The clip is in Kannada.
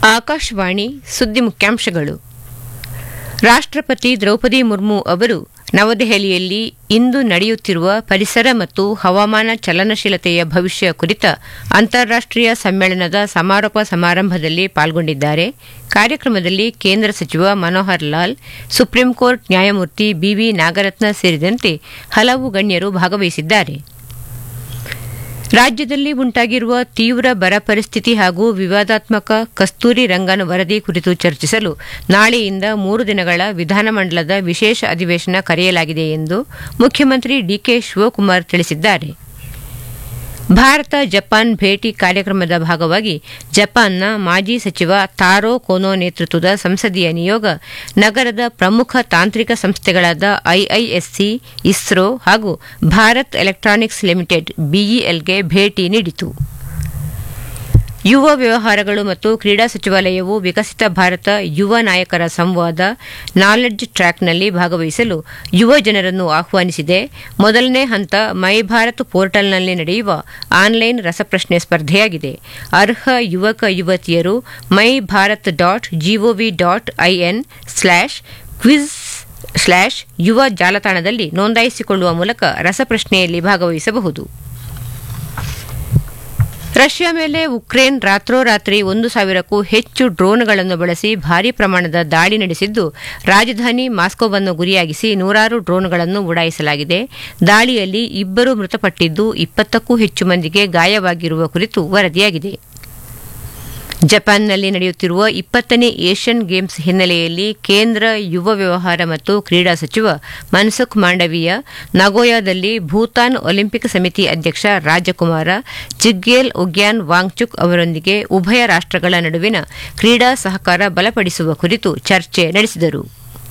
ಆಕಾಶವಾಣಿ ಸುದ್ದಿ ಮುಖ್ಯಾಂಶಗಳು ರಾಷ್ಟ್ರಪತಿ ದ್ರೌಪದಿ ಮುರ್ಮು ಅವರು ನವದೆಹಲಿಯಲ್ಲಿ ಇಂದು ನಡೆಯುತ್ತಿರುವ ಪರಿಸರ ಮತ್ತು ಹವಾಮಾನ ಚಲನಶೀಲತೆಯ ಭವಿಷ್ಯ ಕುರಿತ ಅಂತಾರಾಷ್ಟೀಯ ಸಮ್ಮೇಳನದ ಸಮಾರೋಪ ಸಮಾರಂಭದಲ್ಲಿ ಪಾಲ್ಗೊಂಡಿದ್ದಾರೆ ಕಾರ್ಯಕ್ರಮದಲ್ಲಿ ಕೇಂದ್ರ ಸಚಿವ ಮನೋಹರ್ ಲಾಲ್ ಸುಪ್ರೀಂ ಕೋರ್ಟ್ ನ್ಯಾಯಮೂರ್ತಿ ಬಿವಿ ನಾಗರತ್ನ ಸೇರಿದಂತೆ ಹಲವು ಗಣ್ಯರು ಭಾಗವಹಿಸಿದ್ದಾರೆ ರಾಜ್ಯದಲ್ಲಿ ಉಂಟಾಗಿರುವ ತೀವ್ರ ಬರ ಪರಿಸ್ಥಿತಿ ಹಾಗೂ ವಿವಾದಾತ್ಮಕ ಕಸ್ತೂರಿ ರಂಗನ್ ವರದಿ ಕುರಿತು ಚರ್ಚಿಸಲು ನಾಳೆಯಿಂದ ಮೂರು ದಿನಗಳ ವಿಧಾನಮಂಡಲದ ವಿಶೇಷ ಅಧಿವೇಶನ ಕರೆಯಲಾಗಿದೆ ಎಂದು ಮುಖ್ಯಮಂತ್ರಿ ಡಿಕೆ ಶಿವಕುಮಾರ್ ತಿಳಿಸಿದ್ದಾರೆ ಭಾರತ ಜಪಾನ್ ಭೇಟಿ ಕಾರ್ಯಕ್ರಮದ ಭಾಗವಾಗಿ ಜಪಾನ್ನ ಮಾಜಿ ಸಚಿವ ತಾರೋ ಕೋನೋ ನೇತೃತ್ವದ ಸಂಸದೀಯ ನಿಯೋಗ ನಗರದ ಪ್ರಮುಖ ತಾಂತ್ರಿಕ ಸಂಸ್ಥೆಗಳಾದ ಐಐಎಸ್ಸಿ ಇಸ್ರೋ ಹಾಗೂ ಭಾರತ್ ಎಲೆಕ್ಟ್ರಾನಿಕ್ಸ್ ಲಿಮಿಟೆಡ್ ಬಿಇಎಲ್ಗೆ ಭೇಟಿ ನೀಡಿತು ಯುವ ವ್ಯವಹಾರಗಳು ಮತ್ತು ಕ್ರೀಡಾ ಸಚಿವಾಲಯವು ವಿಕಸಿತ ಭಾರತ ಯುವ ನಾಯಕರ ಸಂವಾದ ನಾಲೆಡ್ಜ್ ಟ್ರ್ಯಾಕ್ನಲ್ಲಿ ಭಾಗವಹಿಸಲು ಯುವ ಜನರನ್ನು ಆಹ್ವಾನಿಸಿದೆ ಮೊದಲನೇ ಹಂತ ಮೈ ಭಾರತ್ ಪೋರ್ಟಲ್ನಲ್ಲಿ ನಡೆಯುವ ಆನ್ಲೈನ್ ರಸಪ್ರಶ್ನೆ ಸ್ಪರ್ಧೆಯಾಗಿದೆ ಅರ್ಹ ಯುವಕ ಯುವತಿಯರು my Bharat dot GOV dot IN slash quiz slash Yuva ಜಾಲತಾಣದಲ್ಲಿ ನೋಂದಾಯಿಸಿಕೊಳ್ಳುವ ಮೂಲಕ ರಸಪ್ರಶ್ನೆಯಲ್ಲಿ ಭಾಗವಹಿಸಬಹುದು ರಷ್ಯಾ ಮೇಲೆ ಉಕ್ರೇನ್ ರಾತ್ರೋರಾತ್ರಿ ಒಂದು ಸಾವಿರಕ್ಕೂ ಹೆಚ್ಚು ಡ್ರೋನ್ಗಳನ್ನು ಬಳಸಿ ಭಾರೀ ಪ್ರಮಾಣದ ದಾಳಿ ನಡೆಸಿದ್ದು ರಾಜಧಾನಿ ಮಾಸ್ಕೋವನ್ನು ಗುರಿಯಾಗಿಸಿ ನೂರಾರು ಡ್ರೋನ್ಗಳನ್ನು ಉಡಾಯಿಸಲಾಗಿದೆ ದಾಳಿಯಲ್ಲಿ ಇಬ್ಬರು ಮೃತಪಟ್ಟಿದ್ದು ಇಪ್ಪತ್ತಕ್ಕೂ ಹೆಚ್ಚು ಮಂದಿಗೆ ಗಾಯವಾಗಿರುವ ಕುರಿತು ವರದಿಯಾಗಿದೆ ಜಪಾನ್ನಲ್ಲಿ ನಡೆಯುತ್ತಿರುವ ಇಪ್ಪತ್ತನೇ ಏಷ್ಯನ್ ಗೇಮ್ಸ್ ಹಿನ್ನೆಲೆಯಲ್ಲಿ ಕೇಂದ್ರ ಯುವ ವ್ಯವಹಾರ ಮತ್ತು ಕ್ರೀಡಾ ಸಚಿವ ಮನ್ಸುಖ್ ಮಾಂಡವೀಯ ನಗೋಯಾದಲ್ಲಿ ಭೂತಾನ್ ಒಲಿಂಪಿಕ್ ಸಮಿತಿ ಅಧ್ಯಕ್ಷ ರಾಜಕುಮಾರ ಜಿಗ್ಯೇಲ್ ಉಗ್ಯಾನ್ ವಾಂಗ್ಚುಕ್ ಅವರೊಂದಿಗೆ ಉಭಯ ರಾಷ್ಟಗಳ ನಡುವಿನ ಕ್ರೀಡಾ ಸಹಕಾರ ಬಲಪಡಿಸುವ ಕುರಿತು ಚರ್ಚೆ ನಡೆಸಿದರು